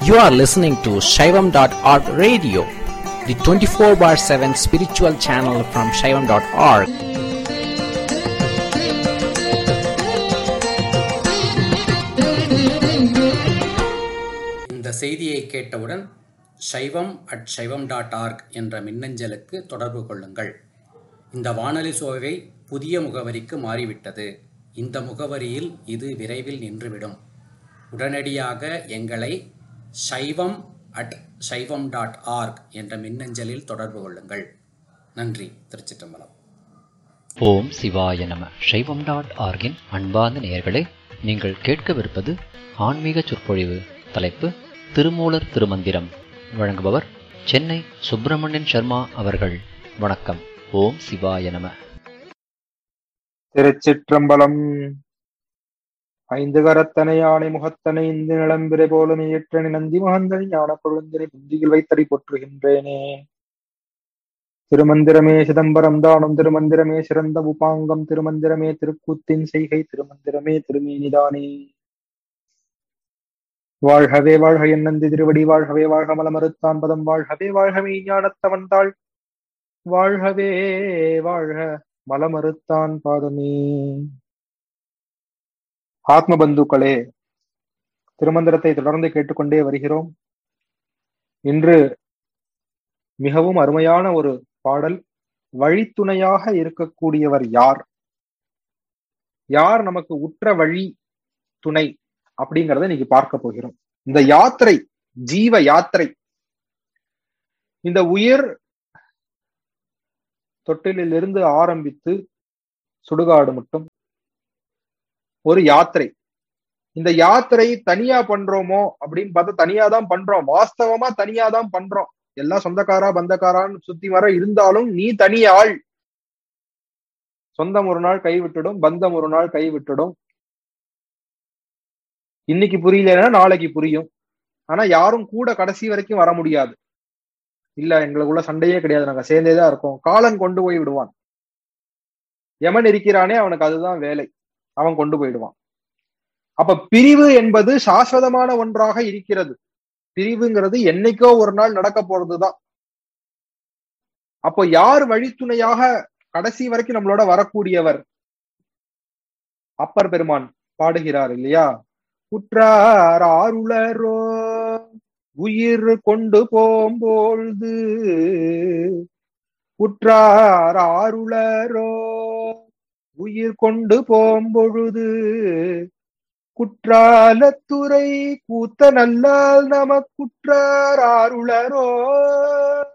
You are listening to Shaivam.org radio, the 24 bar 7 spiritual channel from Shaivam.org. இந்த செய்தியை கேட்டவுடன் சைவம் அட் சைவம் டாட் ஆர்க் என்ற மின்னஞ்சலுக்கு தொடர்பு கொள்ளுங்கள் இந்த வானொலி சோவை புதிய முகவரிக்கு மாறிவிட்டது இந்த முகவரியில் இது விரைவில் நின்றுவிடும் உடனடியாக எங்களை சைவம் அட் சைவம் டாட் ஆர்க் என்ற மின்னஞ்சலில் தொடர்பு கொள்ளுங்கள் நன்றி திருச்சிற்றம்பலம் ஓம் சிவாய நம சைவம் டாட் ஆர்கின் அன்பார்ந்த நேயர்களே நீங்கள் கேட்கவிருப்பது ஆன்மீக சொற்பொழிவு தலைப்பு திருமூலர் திருமந்திரம் வழங்குபவர் சென்னை சுப்பிரமணியன் சர்மா அவர்கள் வணக்கம் ஓம் சிவாய நம திருச்சிற்றம்பலம் ஐந்து கரத்தனை யானை முகத்தனை இந்த நிலம்பிரை போல நீற்றனை நந்தி மகந்தனை ஞான கொழுந்தனை புந்தியில் வைத்தடி போற்றுகின்றேனே திருமந்திரமே சிதம்பரம் தானம் திருமந்திரமே சிறந்த உபாங்கம் திருமந்திரமே திருக்கூத்தின் செய்கை திருமந்திரமே திருமேனிதானே வாழ்கவே வாழ்க என் நந்தி திருவடி வாழ்கவே வாழ்க மலமறுத்தான் பதம் வாழ்கவே வாழ்கவே ஞானத்தவன் தாள் வாழ்கவே வாழ்க மலமறுத்தான் பாதமே ஆத்ம பந்துக்களே திருமந்திரத்தை தொடர்ந்து கேட்டுக்கொண்டே வருகிறோம் இன்று மிகவும் அருமையான ஒரு பாடல் வழித்துணையாக இருக்கக்கூடியவர் யார் யார் நமக்கு உற்ற வழி துணை அப்படிங்கறத இன்னைக்கு பார்க்க போகிறோம் இந்த யாத்திரை ஜீவ யாத்திரை இந்த உயிர் தொட்டிலிருந்து ஆரம்பித்து சுடுகாடு மட்டும் ஒரு யாத்திரை இந்த யாத்திரை தனியா பண்றோமோ அப்படின்னு பார்த்தா தனியா தான் பண்றோம் வாஸ்தவமா தனியா தான் பண்றோம் எல்லாம் சொந்தக்காரா பந்தக்காரான்னு சுத்தி வர இருந்தாலும் நீ தனி ஆள் சொந்தம் ஒரு நாள் கைவிட்டுடும் பந்தம் ஒரு நாள் கைவிட்டுடும் இன்னைக்கு புரியலன்னா நாளைக்கு புரியும் ஆனா யாரும் கூட கடைசி வரைக்கும் வர முடியாது இல்ல எங்களுக்குள்ள சண்டையே கிடையாது நாங்க சேர்ந்தேதான் இருக்கோம் காலன் கொண்டு போய் விடுவான் எமன் இருக்கிறானே அவனுக்கு அதுதான் வேலை அவன் கொண்டு போயிடுவான் அப்ப பிரிவு என்பது சாஸ்வதமான ஒன்றாக இருக்கிறது பிரிவுங்கிறது என்னைக்கோ ஒரு நாள் நடக்க போறதுதான் அப்போ யார் வழித்துணையாக கடைசி வரைக்கும் நம்மளோட வரக்கூடியவர் அப்பர் பெருமான் பாடுகிறார் இல்லையா குற்றார் ஆருளரோ உயிர் கொண்டு போம்பொழுது குற்றார் ஆருளரோ உயிர் கொண்டு போம்பொழுது குற்றாலத்துறை கூத்த நல்லால் நமக்குற்றார் ஆருளரோ